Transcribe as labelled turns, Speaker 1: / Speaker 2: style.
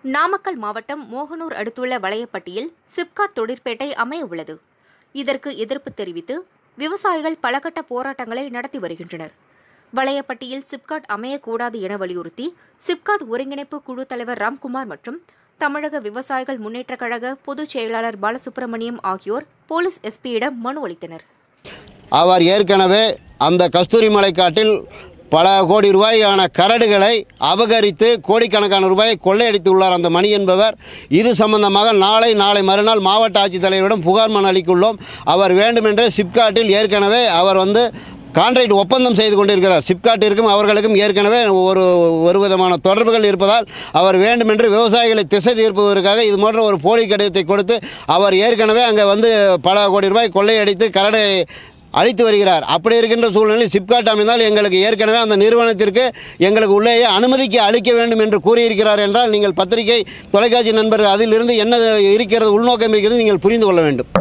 Speaker 1: நாமக்கல் மாவட்டம் மோகனூர் அடுத்துள்ள வளையப்பட்டியில் சிப்காட் தொழிற்பேட்டை அமைய உள்ளது இதற்கு எதிர்ப்பு தெரிவித்து விவசாயிகள் பலகட்ட போராட்டங்களை நடத்தி வருகின்றனர் வளையப்பட்டியில் சிப்காட் அமையக்கூடாது என வலியுறுத்தி சிப்காட் ஒருங்கிணைப்பு குழு தலைவர் ராம்குமார் மற்றும் தமிழக விவசாயிகள் முன்னேற்றக் கழக பொதுச் செயலாளர் பாலசுப்ரமணியம் ஆகியோர் போலீஸ் எஸ்பியிடம் மனு அளித்தனர்
Speaker 2: அவர் ஏற்கனவே அந்த கஸ்தூரி மலைக்காட்டில் பல கோடி ரூபாயான கரடுகளை அபகரித்து கோடிக்கணக்கான ரூபாயை கொள்ளையடித்துள்ளார் அந்த மணி என்பவர் இது சம்பந்தமாக நாளை நாளை மறுநாள் மாவட்ட ஆட்சித்தலைவரிடம் புகார் மனு அளிக்குள்ளோம் அவர் வேண்டுமென்றே சிப்காட்டில் ஏற்கனவே அவர் வந்து கான்ட்ராக்ட் ஒப்பந்தம் செய்து கொண்டிருக்கிறார் சிப்காட்டிற்கும் அவர்களுக்கும் ஏற்கனவே ஒரு ஒரு விதமான தொடர்புகள் இருப்பதால் அவர் வேண்டுமென்று விவசாயிகளை திசை தீர்ப்பதற்காக இது போன்ற ஒரு போலி கடிதத்தை கொடுத்து அவர் ஏற்கனவே அங்கே வந்து பல கோடி ரூபாய் கொள்ளையடித்து கரடை அழித்து வருகிறார் அப்படி இருக்கின்ற சூழ்நிலையில் சிப்காட் அமைந்தால் எங்களுக்கு ஏற்கனவே அந்த நிறுவனத்திற்கு எங்களுக்கு உள்ளேயே அனுமதிக்கு அளிக்க வேண்டும் என்று கூறியிருக்கிறார் என்றால் நீங்கள் பத்திரிகை தொலைக்காட்சி நண்பர்கள் அதிலிருந்து என்ன இருக்கிறது உள்நோக்கம் இருக்கிறது நீங்கள் புரிந்து கொள்ள வேண்டும்